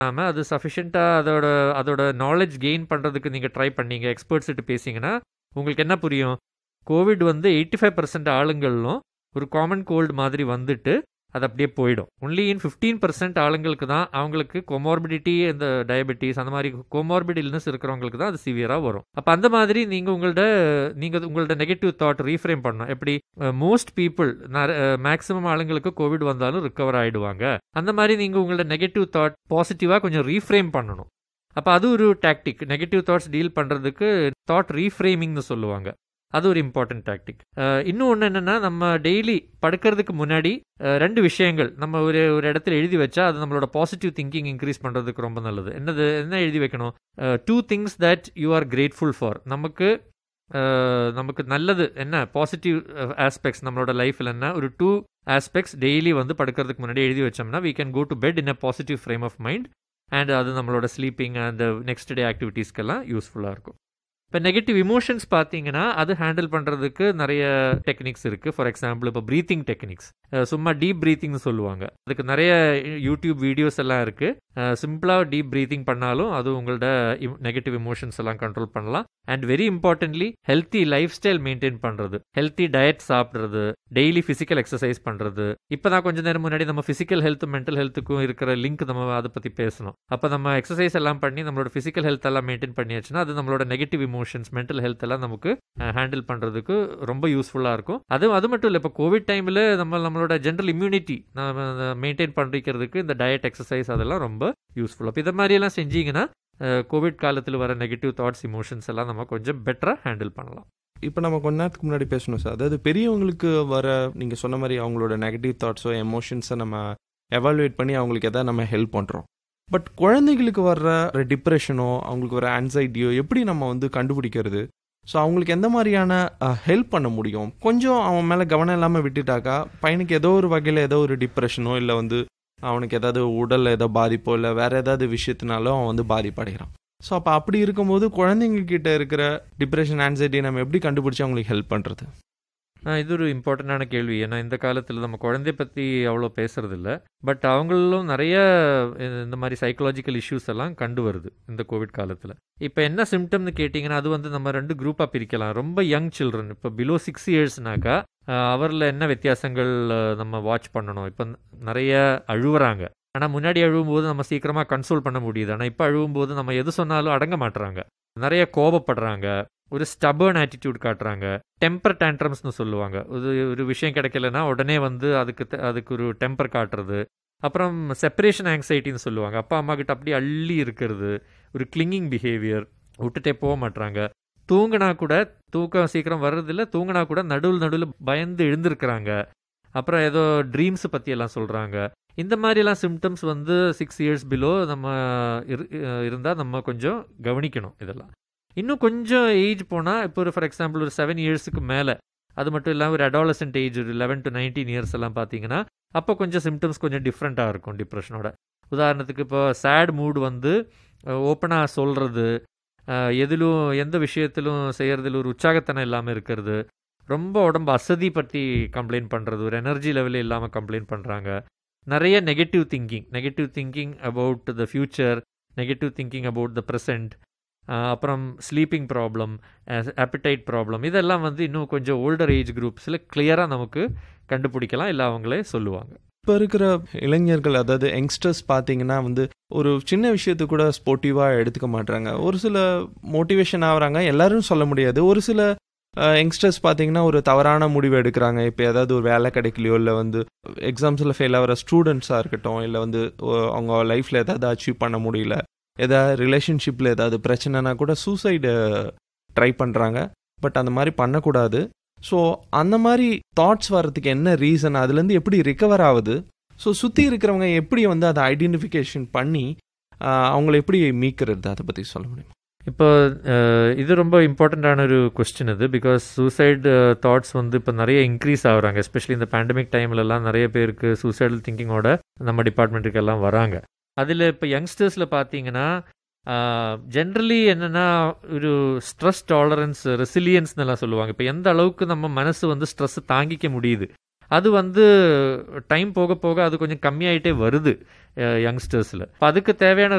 ஆமாம் அது சஃபிஷியண்ட்டாக அதோட அதோட நாலேஜ் கெயின் பண்ணுறதுக்கு நீங்கள் ட்ரை பண்ணீங்க எக்ஸ்பர்ட்ஸ்கிட்ட பேசிங்கன்னா உங்களுக்கு என்ன புரியும் கோவிட் வந்து எயிட்டி ஃபைவ் பர்சன்ட் ஆளுங்களும் ஒரு காமன் கோல்டு மாதிரி வந்துட்டு அது அப்படியே போயிடும் ஒன்லி இன் ஃபிஃப்டீன் பர்சன்ட் ஆளுங்களுக்கு தான் அவங்களுக்கு கொமார்பிடிட்டி இந்த டயபெட்டிஸ் அந்த மாதிரி கொமார்பிட் இல்னஸ் இருக்கிறவங்களுக்கு தான் அது சிவியராக வரும் அப்போ அந்த மாதிரி நீங்கள் உங்கள்ட நீங்கள் உங்கள்ட நெகட்டிவ் தாட் ரீஃப்ரேம் பண்ணணும் எப்படி மோஸ்ட் பீப்புள் மேக்ஸிமம் ஆளுங்களுக்கு கோவிட் வந்தாலும் ரிக்கவர் ஆகிடுவாங்க அந்த மாதிரி நீங்கள் உங்களோட நெகட்டிவ் தாட் பாசிட்டிவாக கொஞ்சம் ரீஃப்ரேம் பண்ணணும் அப்போ அது ஒரு டாக்டிக் நெகட்டிவ் தாட்ஸ் டீல் பண்ணுறதுக்கு தாட் ரீஃப்ரேமிங்னு சொல்லுவாங்க அது ஒரு இம்பார்ட்டன்ட் டாக்டிக் இன்னும் ஒன்று என்னென்னா நம்ம டெய்லி படுக்கிறதுக்கு முன்னாடி ரெண்டு விஷயங்கள் நம்ம ஒரு ஒரு இடத்துல எழுதி வச்சா அது நம்மளோட பாசிட்டிவ் திங்கிங் இன்க்ரீஸ் பண்ணுறதுக்கு ரொம்ப நல்லது என்னது என்ன எழுதி வைக்கணும் two things that you are grateful for நமக்கு நமக்கு நல்லது என்ன பாசிட்டிவ் ஆஸ்பெக்ட்ஸ் நம்மளோட லைஃப்பில் என்ன ஒரு டூ ஆஸ்பெக்ட்ஸ் டெய்லி வந்து படுக்கிறதுக்கு முன்னாடி எழுதி வச்சோம்னா we can go to bed in a positive frame of mind and அது நம்மளோட ஸ்லீப்பிங் அந்த நெக்ஸ்ட் டே ஆக்டிவிட்டீஸ்க்கெல்லாம் யூஸ்ஃபுல்லாக இருக்கும் இப்போ நெகட்டிவ் இமோஷன்ஸ் பார்த்தீங்கன்னா அது ஹேண்டில் பண்ணுறதுக்கு நிறைய டெக்னிக்ஸ் இருக்குது ஃபார் எக்ஸாம்பிள் இப்போ ப்ரீத்திங் டெக்னிக்ஸ் சும்மா டீப் ப்ரீத்திங்னு சொல்லுவாங்க அதுக்கு நிறைய யூடியூப் வீடியோஸ் எல்லாம் இருக்குது சிம்பிளாக டீப் ப்ரீத்திங் பண்ணாலும் அது உங்களோட நெகட்டிவ் இமோஷன்ஸ் எல்லாம் கண்ட்ரோல் பண்ணலாம் and very importantly healthy lifestyle maintain பண்ணுறது ஹெல்த்தி டயட் சாப்பிட்றது டெய்லி ஃபிசிக்கல் எக்ஸசைஸ் பண்ணுறது இப்போ தான் கொஞ்ச நேரம் முன்னாடி நம்ம ஃபிசிக்கல் ஹெல்த் மென்டல் ஹெல்த்துக்கும் இருக்கிற லிங்க் நம்ம அதை பற்றி பேசணும் அப்போ நம்ம எக்ஸசைஸ் எல்லாம் பண்ணி நம்மளோட ஃபிசிக்கல் ஹெல்த் எல்லாம் மெயின்டைன் பண்ணியாச்சுன்னா அது நம்மளோட நெகட்டிவ் இமோஷன்ஸ் மென்டல் ஹெல்த் எல்லாம் நமக்கு ஹேண்டில் பண்ணுறதுக்கு ரொம்ப யூஸ்ஃபுல்லாக இருக்கும் அது அது மட்டும் இல்லை இப்போ கோவிட் டைமில் நம்ம நம்மளோட ஜென்ரல் இம்யூனிட்டி மெயின்டைன் பண்ணிக்கிறதுக்கு இந்த டயட் எக்ஸசைஸ் அதெல்லாம் ரொம்ப யூஸ்ஃபுல் அப்போ இதை மாதிரியெல்லாம் செஞ்சீங்கன்னா கோவிட் காலத்தில் வர நெகட்டிவ் தாட்ஸ் இமோஷன்ஸ் எல்லாம் நம்ம கொஞ்சம் பெட்டராக ஹேண்டில் பண்ணலாம் இப்போ நம்ம கொஞ்ச நேரத்துக்கு முன்னாடி பேசணும் சார் அதாவது பெரியவங்களுக்கு வர நீங்கள் சொன்ன மாதிரி அவங்களோட நெகட்டிவ் தாட்ஸோ எமோஷன்ஸை நம்ம எவாலுவேட் பண்ணி அவங்களுக்கு எதாவது நம்ம ஹெல்ப் பண்ணுறோம் பட் குழந்தைகளுக்கு வர்ற டிப்ரெஷனோ அவங்களுக்கு வர ஆன்சைட்டியோ எப்படி நம்ம வந்து கண்டுபிடிக்கிறது ஸோ அவங்களுக்கு எந்த மாதிரியான ஹெல்ப் பண்ண முடியும் கொஞ்சம் அவன் மேலே கவனம் இல்லாமல் விட்டுட்டாக்கா பையனுக்கு ஏதோ ஒரு வகையில் ஏதோ ஒரு டிப்ரெஷனோ இல்லை வந்து அவனுக்கு ஏதாவது உடலில் ஏதோ பாதிப்போ இல்லை வேற ஏதாவது விஷயத்தினாலும் அவன் வந்து பாதிப்படைகிறான் ஸோ அப்போ அப்படி இருக்கும்போது குழந்தைங்க கிட்ட இருக்கிற டிப்ரெஷன் ஆன்சைட்டி நம்ம எப்படி கண்டுபிடிச்சி அவங்களுக்கு ஹெல்ப் பண்ணுறது இது ஒரு இம்பார்ட்டண்ட்டான கேள்வி ஏன்னா இந்த காலத்தில் நம்ம குழந்தைய பற்றி அவ்வளோ பேசுறது இல்லை பட் அவங்களும் நிறைய இந்த மாதிரி சைக்கலாஜிக்கல் இஷ்யூஸ் எல்லாம் கண்டு வருது இந்த கோவிட் காலத்தில் இப்போ என்ன சிம்டம்னு கேட்டிங்கன்னா அது வந்து நம்ம ரெண்டு குரூப்பாக பிரிக்கலாம் ரொம்ப யங் சில்ட்ரன் இப்போ பிலோ சிக்ஸ் இயர்ஸ்னாக்கா அவரில் என்ன வித்தியாசங்கள் நம்ம வாட்ச் பண்ணணும் இப்போ நிறைய அழுவுறாங்க ஆனால் முன்னாடி அழுவும்போது நம்ம சீக்கிரமாக கன்சோல் பண்ண முடியுது ஆனால் இப்போ அழுவும்போது நம்ம எது சொன்னாலும் அடங்க மாட்டுறாங்க நிறைய கோபப்படுறாங்க ஒரு ஸ்டபர்ன் ஆட்டிடியூட் காட்டுறாங்க டெம்பர் டேண்ட்ரம்ஸ்னு சொல்லுவாங்க ஒரு ஒரு விஷயம் கிடைக்கலன்னா உடனே வந்து அதுக்கு அதுக்கு ஒரு டெம்பர் காட்டுறது அப்புறம் செப்பரேஷன் ஆங்ஸைட்டின்னு சொல்லுவாங்க அப்பா அம்மா கிட்ட அப்படியே அள்ளி இருக்கிறது ஒரு கிளிங்கிங் பிஹேவியர் விட்டுட்டே போக மாட்டாங்க தூங்கினா கூட தூக்கம் சீக்கிரம் வர்றதில்ல தூங்கினா கூட நடுவில் நடுவில் பயந்து எழுந்திருக்கிறாங்க அப்புறம் ஏதோ ட்ரீம்ஸ் பற்றி எல்லாம் சொல்கிறாங்க இந்த மாதிரிலாம் சிம்டம்ஸ் வந்து சிக்ஸ் இயர்ஸ் பிலோ நம்ம இருந்தால் நம்ம கொஞ்சம் கவனிக்கணும் இதெல்லாம் இன்னும் கொஞ்சம் ஏஜ் போனால் இப்போ ஒரு ஃபார் எக்ஸாம்பிள் ஒரு செவன் இயர்ஸுக்கு மேலே அது மட்டும் இல்லாமல் ஒரு அடாலசன்ட் ஏஜ் ஒரு லெவன் டு நைன்டீன் இயர்ஸ் எல்லாம் பார்த்தீங்கன்னா அப்போ கொஞ்சம் சிம்டம்ஸ் கொஞ்சம் டிஃப்ரெண்ட்டாக இருக்கும் டிப்ரெஷனோட உதாரணத்துக்கு இப்போ சேட் மூட் வந்து ஓப்பனாக சொல்கிறது எதிலும் எந்த விஷயத்திலும் செய்கிறதுல ஒரு உற்சாகத்தனம் இல்லாமல் இருக்கிறது ரொம்ப உடம்பு அசதி பற்றி கம்ப்ளைண்ட் பண்ணுறது ஒரு எனர்ஜி லெவலில் இல்லாமல் கம்ப்ளைண்ட் பண்ணுறாங்க நிறைய negative thinking negative thinking about the future negative thinking about the present அப்புறம் ஸ்லீப்பிங் ப்ராப்ளம் ஆப்பிடைட் ப்ராப்ளம் இதெல்லாம் வந்து இன்னும் கொஞ்சம் ஓல்டர் ஏஜ் குரூப்ஸில் கிளியராக நமக்கு கண்டுபிடிக்கலாம் இல்லை அவங்களே சொல்லுவாங்க இப்போ இருக்கிற இளைஞர்கள் அதாவது யங்ஸ்டர்ஸ் பார்த்தீங்கன்னா வந்து ஒரு சின்ன விஷயத்து கூட ஸ்போர்ட்டிவாக எடுத்துக்க மாட்டாங்க ஒரு சில மோட்டிவேஷன் ஆகுறாங்க எல்லாரும் சொல்ல முடியாது ஒரு சில யங்ஸ்டர்ஸ் பார்த்தீங்கன்னா ஒரு தவறான முடிவு எடுக்கிறாங்க இப்போ ஏதாவது ஒரு வேலை கிடைக்கலையோ இல்லை வந்து எக்ஸாம்ஸில் ஃபெயில் ஆகிற ஸ்டூடெண்ட்ஸாக இருக்கட்டும் இல்லை வந்து அவங்க லைஃப்பில் ஏதாவது அச்சீவ் பண்ண முடியல ஏதாவது ரிலேஷன்ஷிப்பில் ஏதாவது பிரச்சனைனா கூட சூசைடு ட்ரை பண்ணுறாங்க பட் அந்த மாதிரி பண்ணக்கூடாது ஸோ அந்த மாதிரி தாட்ஸ் வர்றதுக்கு என்ன ரீசன் அதுலேருந்து எப்படி ரிகவர் ஆகுது ஸோ சுற்றி இருக்கிறவங்க எப்படி வந்து அதை ஐடென்டிஃபிகேஷன் பண்ணி அவங்கள எப்படி மீக்கிறது அதை பற்றி சொல்ல முடியுமா இப்போ இது ரொம்ப இம்பார்ட்டண்ட்டான ஒரு கொஸ்டின் இது பிகாஸ் சூசைடு தாட்ஸ் வந்து இப்போ நிறைய இன்க்ரீஸ் ஆகுறாங்க எஸ்பெஷலி இந்த பேண்டமிக் டைம்லலாம் நிறைய பேருக்கு சூசைடல் திங்கிங்கோட நம்ம டிபார்ட்மெண்ட்டுக்கு எல்லாம் வராங்க அதில் இப்போ யங்ஸ்டர்ஸில் பார்த்தீங்கன்னா ஜென்ரலி என்னென்னா ஒரு ஸ்ட்ரெஸ் டாலரன்ஸ் ரெசிலியன்ஸ்னு எல்லாம் சொல்லுவாங்க இப்போ எந்த அளவுக்கு நம்ம மனசு வந்து ஸ்ட்ரெஸ் தாங்கிக்க முடியுது அது வந்து டைம் போக போக அது கொஞ்சம் கம்மியாயிட்டே வருது யங்ஸ்டர்ஸில் இப்போ அதுக்கு தேவையான